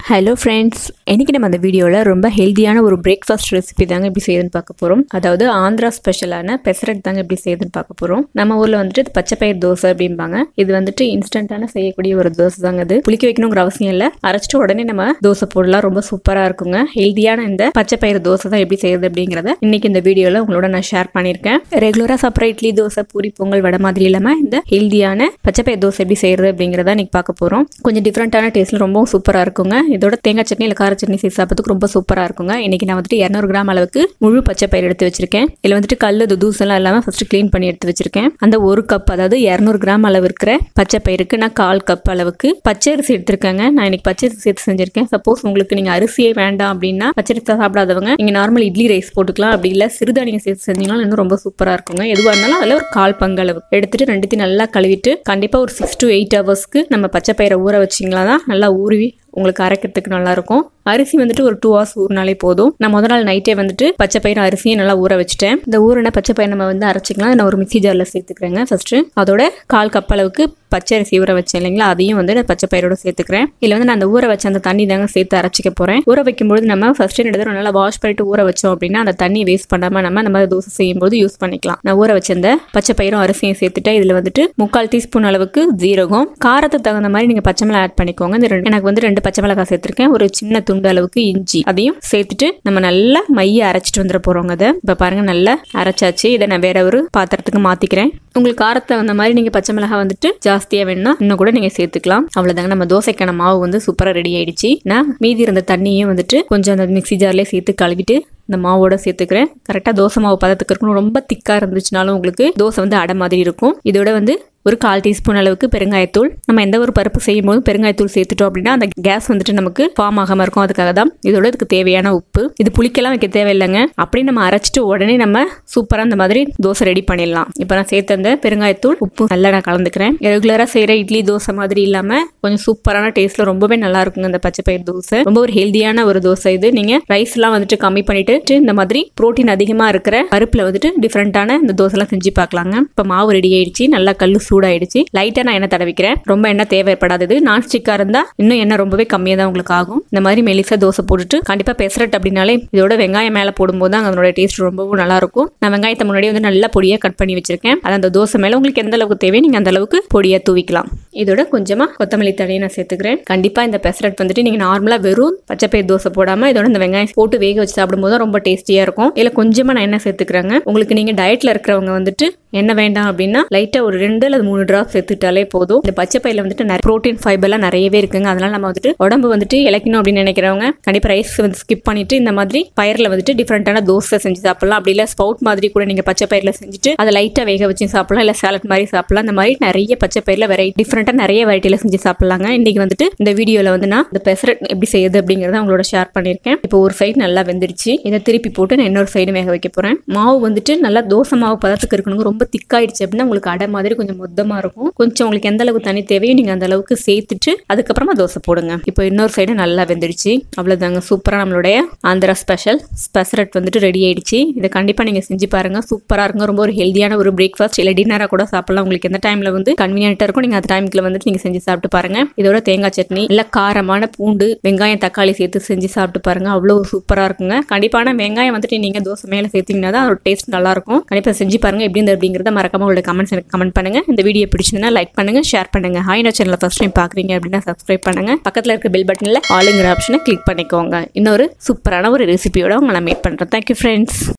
hello friends இன்றைக்கி நம்ம அந்த வீடியோவில் ரொம்ப ஹெல்த்தியான ஒரு பிரேக்ஃபாஸ்ட் ரெசிபி தாங்க எப்படி செய்யுதுன்னு பார்க்க போகிறோம் அதாவது ஆந்திரா ஸ்பெஷலான பெசரட் தாங்க எப்படி செய்யுதுன்னு பார்க்க போகிறோம் நம்ம ஊரில் வந்துட்டு இது பச்சைப்பயிர் தோசை அப்படிம்பாங்க இது வந்துட்டு இன்ஸ்டண்ட்டான செய்யக்கூடிய ஒரு தோசை தாங்க இது புளிக்க வைக்கணுங்கிற அவசியம் இல்லை அரைச்சிட்டு உடனே நம்ம தோசை போடலாம் ரொம்ப சூப்பராக இருக்குங்க ஹெல்த்தியான இந்த பச்சைப்பயிர் தோசை தான் எப்படி செய்யுது அப்படிங்கிறத இன்னைக்கு இந்த வீடியோவில் உங்களோட நான் ஷேர் பண்ணியிருக்கேன் ரெகுலராக சாப்பிட்ற இட்லி தோசை பூரி பொங்கல் வடை மாதிரி இல்லாமல் இந்த ஹெல்த்தியான பச்சைப்பயிர் தோசை எப்படி செய்யறது அப்படிங்கிறத இன்னைக்கு பார்க்க போகிறோம் கொஞ்சம் டிஃப்ரெண்ட்டான டேஸ்ட்ல ரொம்பவும் சூப்பராக இருக்குங்க இதோட தேங்காய் சட்னி இல்லை கார சட்னி செய்து சாப்பிட்றதுக்கு ரொம்ப சூப்பராக இருக்குங்க இன்னைக்கு நான் வந்துட்டு இரநூறு கிராம் அளவுக்கு முழு பச்சை பயிர் எடுத்து வச்சிருக்கேன் இதில் வந்துட்டு கல் தூசெல்லாம் இல்லாமல் ஃபர்ஸ்ட் க்ளீன் பண்ணி எடுத்து வச்சிருக்கேன் அந்த ஒரு கப் அதாவது இரநூறு கிராம் அளவு இருக்கிற பச்சை பயிருக்கு நான் கால் கப் அளவுக்கு பச்சரிசி எடுத்திருக்கேங்க நான் இன்னைக்கு பச்சரிசி சேர்த்து செஞ்சிருக்கேன் சப்போஸ் உங்களுக்கு நீங்கள் அரிசியே வேண்டாம் அப்படின்னா பச்சரிசி சாப்பிடாதவங்க நீங்கள் நார்மல் இட்லி ரைஸ் போட்டுக்கலாம் அப்படி இல்லை சிறுதானியம் சேர்த்து செஞ்சீங்கன்னா இன்னும் ரொம்ப சூப்பராக இருக்குங்க எதுவாக இருந்தாலும் அதில் ஒரு கால் பங்கு அளவு எடுத்துட்டு ரெண்டுத்தையும் நல்லா கழுவிட்டு கண்டிப்பாக ஒரு சிக்ஸ் டு எயிட் ஹவர்ஸ்க்கு நம்ம பச்சை பயிரை ஊற வச்சிங்களா தான் நல்லா ஊறி உங்களுக்கு அரைக்கிறதுக்கு நல்லா இருக்கும் அரிசி வந்துட்டு ஒரு டூ ஹவர்ஸ் ஊறினாலே போதும் நான் முதல் நாள் நைட்டே வந்துட்டு பச்சை பயிர் அரிசியை நல்லா ஊற வச்சுட்டேன் இந்த ஊறின பச்சை பயிர் நம்ம வந்து அரைச்சிக்கலாம் நான் ஒரு மிக்சி ஜாரில் சேர்த்துக்கிறேங்க ஃபர்ஸ்ட் அதோட கால் கப் அளவுக்கு பச்சை அரிசி ஊற வச்சேன் இல்லைங்களா அதையும் வந்து நான் பச்சை பயிரோட சேர்த்துக்கிறேன் இதில் வந்து நான் அந்த ஊற வச்ச அந்த தண்ணி தாங்க சேர்த்து அரைச்சிக்க போகிறேன் ஊற வைக்கும்போது நம்ம ஃபர்ஸ்ட் ரெண்டு தடவை நல்லா வாஷ் பண்ணிட்டு ஊற வச்சோம் அப்படின்னா அந்த தண்ணி வேஸ்ட் பண்ணாமல் நம்ம நம்ம தோசை செய்யும்போது யூஸ் பண்ணிக்கலாம் நான் ஊற வச்ச இந்த பச்சை பயிரும் அரிசியும் சேர்த்துட்டேன் இதில் வந்துட்டு முக்கால் டீஸ்பூன் அளவுக்கு ஜீரகம் காரத்துக்கு தகுந்த மாதிரி நீங்கள் பச்சை மிளகா ஆட் பண்ணிக்கோங்க இந்த ரெண்டு எனக்கு வந்து ரெண்டு பச்சை மிளகாய் சேர்த்துருக்கேன் ஒரு சின்ன துண்டு அளவுக்கு இஞ்சி அதையும் சேர்த்துட்டு நம்ம நல்லா மைய அரைச்சிட்டு வந்துட போகிறோங்க அதை இப்போ பாருங்க நல்லா அரைச்சாச்சு இதை நான் வேற ஒரு பாத்திரத்துக்கு மாற்றிக்கிறேன் உங்களுக்கு காரத்தை அந்த மாதிரி நீங்கள் பச்சை மிளகாய் வந்துட்டு ஜாஸ்தியாக வேணும்னா இன்னும் கூட நீங்கள் சேர்த்துக்கலாம் அவ்வளோதாங்க நம்ம தோசைக்கான மாவு வந்து சூப்பராக ரெடி ஆயிடுச்சு நான் மீதி இருந்த தண்ணியும் வந்துட்டு கொஞ்சம் அந்த மிக்ஸி ஜார்லேயே சேர்த்து கழுவிட்டு இந்த மாவோட சேர்த்துக்கிறேன் கரெக்டாக தோசை மாவு பதத்துக்கு இருக்கணும் ரொம்ப திக்காக இருந்துச்சுனாலும் உங்களுக்கு தோசை வந்து அடை மாதிரி இருக்கும் இதோட வந்து ஒரு கால் டீஸ்பூன் அளவுக்கு பெருங்காயத்தூள் நம்ம எந்த ஒரு பருப்பு செய்யும் போது பெருங்காயத்தூள் சேர்த்துட்டோம் அப்படின்னா அந்த கேஸ் வந்துட்டு நமக்கு ஃபார்ம் ஆகாம இருக்கும் அதுக்காக தான் இதோட இதுக்கு தேவையான உப்பு இது புளிக்கெல்லாம் வைக்க தேவையில்லைங்க அப்படியே நம்ம அரைச்சிட்டு உடனே நம்ம சூப்பராக அந்த மாதிரி தோசை ரெடி பண்ணிடலாம் இப்போ நான் சேர்த்த அந்த பெருங்காயத்தூள் உப்பு நல்லா நான் கலந்துக்கிறேன் ரெகுலராக செய்கிற இட்லி தோசை மாதிரி இல்லாமல் கொஞ்சம் சூப்பரான டேஸ்ட்டில் ரொம்பவே நல்லா இருக்குங்க இந்த பச்சை பயிர் தோசை ரொம்ப ஒரு ஹெல்தியான ஒரு தோசை இது நீங்கள் ரைஸ்லாம் வந்துட்டு கம்மி பண்ணிட்டு இந்த மாதிரி ப்ரோட்டீன் அதிகமாக இருக்கிற பருப்பில் வந்துட்டு டிஃப்ரெண்ட்டான இந்த தோசைலாம் செஞ்சு பார்க்கலாங்க இப்போ மாவு ரெடி ஆயிடுச்சு நல்லா கல் சூடாயிடுச்சு லைட்டாக நான் எண்ணெய் தடவிக்கிறேன் ரொம்ப எண்ணெய் தேவைப்படாதது நான் ஸ்டிக்காக இருந்தால் இன்னும் எண்ணெய் ரொம்பவே கம்மியாக தான் உங்களுக்கு ஆகும் இந்த மாதிரி மெலிசா தோசை போட்டுட்டு கண்டிப்பாக பெசரட் அப்படின்னாலே இதோட வெங்காயம் மேலே போடும்போது தான் அதனோட டேஸ்ட் ரொம்பவும் நல்லா இருக்கும் நான் வெங்காயத்தை முன்னாடி வந்து நல்லா பொடியாக கட் பண்ணி வச்சிருக்கேன் அது அந்த தோசை மேலே உங்களுக்கு எந்த அளவுக்கு தேவையோ நீங்கள் அந்த அளவுக்கு பொடியாக தூவிக்கலாம் இதோட கொஞ்சமாக கொத்தமல்லி தழையை நான் சேர்த்துக்கிறேன் கண்டிப்பாக இந்த பெசரட் வந்துட்டு நீங்கள் நார்மலாக வெறும் பச்சைப்பயிர் தோசை போடாமல் இதோட இந்த வெங்காயம் போட்டு வேக வச்சு சாப்பிடும்போது தான் ரொம்ப டேஸ்டியாக இருக்கும் இதில் கொஞ்சமாக நான் எண்ணெய் சேர்த்துக்கிறேங்க உங்களுக்கு நீங்கள் டயட்டில் இருக்கிறவங்க வந்துட்டு எண்ணெய் வேண்டாம் அப்படின்னா லைட்டாக ஒரு ரெண்டு அல்லது மூணு ட்ராப் சேர்த்துட்டாலே போதும் இந்த பச்சை பயிரில் வந்துட்டு நிறைய ப்ரோட்டீன் ஃபைபர்லாம் நிறையவே இருக்குங்க அதனால நம்ம வந்துட்டு உடம்பு வந்துட்டு இழைக்கணும் அப்படின்னு நினைக்கிறவங்க கண்டிப்பாக ரைஸ் வந்து ஸ்கிப் பண்ணிட்டு இந்த மாதிரி பயிரில் வந்துட்டு டிஃப்ரெண்ட்டான தோசை செஞ்சு சாப்பிடலாம் அப்படி இல்லை ஸ்பவுட் மாதிரி கூட நீங்கள் பச்சை பயிரில் செஞ்சுட்டு அதை லைட்டாக வேக வச்சு சாப்பிடலாம் இல்லை சாலட் மாதிரி சாப்பிடலாம் இந்த மாதிரி நிறைய பச்சை பயிரில் வெரைட்டி டிஃப்ரெண்ட்டாக நிறைய வெரைட்டியில் செஞ்சு சாப்பிடலாங்க இன்னைக்கு வந்துட்டு இந்த வீடியோவில் வந்து நான் இந்த பெசரட் எப்படி செய்யுது அப்படிங்கிறத உங்களோட ஷேர் பண்ணியிருக்கேன் இப்போ ஒரு சைடு நல்லா வெந்துருச்சு இதை திருப்பி போட்டு நான் இன்னொரு சைடு வேக வைக்க போகிறேன் மாவு வந்துட்டு நல்லா தோசை மாவு பதத்துக்கு இருக்கணுங்க ரொம்ப திக்காயிடுச்சு அப்படின்னா உங்களுக்கு அடை மாதிரி கொஞ்சம் மொத்தமாக இருக்கும் கொஞ்சம் உங்களுக்கு எந்த அளவுக்கு தண்ணி தேவையோ நீங்கள் அந்த அளவுக்கு சேர்த்துட்டு அதுக்கப்புறமா தோசை போடுங்க இப்போ இன்னொரு சைடு நல்லா வெந்துடுச்சு அவ்வளோதாங்க சூப்பராக நம்மளுடைய ஆந்திரா ஸ்பெஷல் ஸ்பெசரட் வந்துட்டு ரெடி ஆயிடுச்சு இதை கண்டிப்பாக நீங்கள் செஞ்சு பாருங்கள் சூப்பராக இருக்கும் ரொம்ப ஒரு ஹெல்தியான ஒரு பிரேக்ஃபாஸ்ட் இல்லை டின்னராக கூட சாப்பிடலாம் உங்களுக்கு எந்த டைமில் வந்து கன்வீனியன்ட்டாக இருக்கும் நீங்கள் அந்த டைமுக்கு வந்துட்டு நீங்கள் செஞ்சு சாப்பிட்டு பாருங்கள் இதோட தேங்காய் சட்னி இல்லை காரமான பூண்டு வெங்காயம் தக்காளி சேர்த்து செஞ்சு சாப்பிட்டு பாருங்கள் அவ்வளோ சூப்பராக இருக்குங்க கண்டிப்பான வெங்காயம் வந்துட்டு நீங்கள் தோசை மேலே சேர்த்தீங்கன்னா தான் அதோட டேஸ்ட் நல்லாயிருக்கும் கண்டிப்பாக செஞ்சு பாருங்கள் எப்படி இருந்தது அப்படிங்கிறத மறக்காம உங்களோட கமெண்ட்ஸ் எனக்கு கமெண்ட் பண்ணுங்கள் இந்த வீடியோ பிடிச்சிருந்தா லைக் பண்ணுங்கள் ஷேர் பண்ணுங்கள் ஹாய் நோ சேனலை ஃபஸ்ட் டைம் பார்க்குறீங்க அப்படின்னா சப்ஸ்கிரைப் பண்ணுங்கள் பக்கத்தில் இருக்க பெல் பட்டனில் ஆளுங்கிற ஆப்ஷனை கிளிக் பண்ணிக்கோங்க இன்னொரு சூப்பரான ஒரு ரெசிபியோட உங்களை மீட் பண்ணுறேன் தேங்க்யூ ஃப்ரெண்ட்ஸ்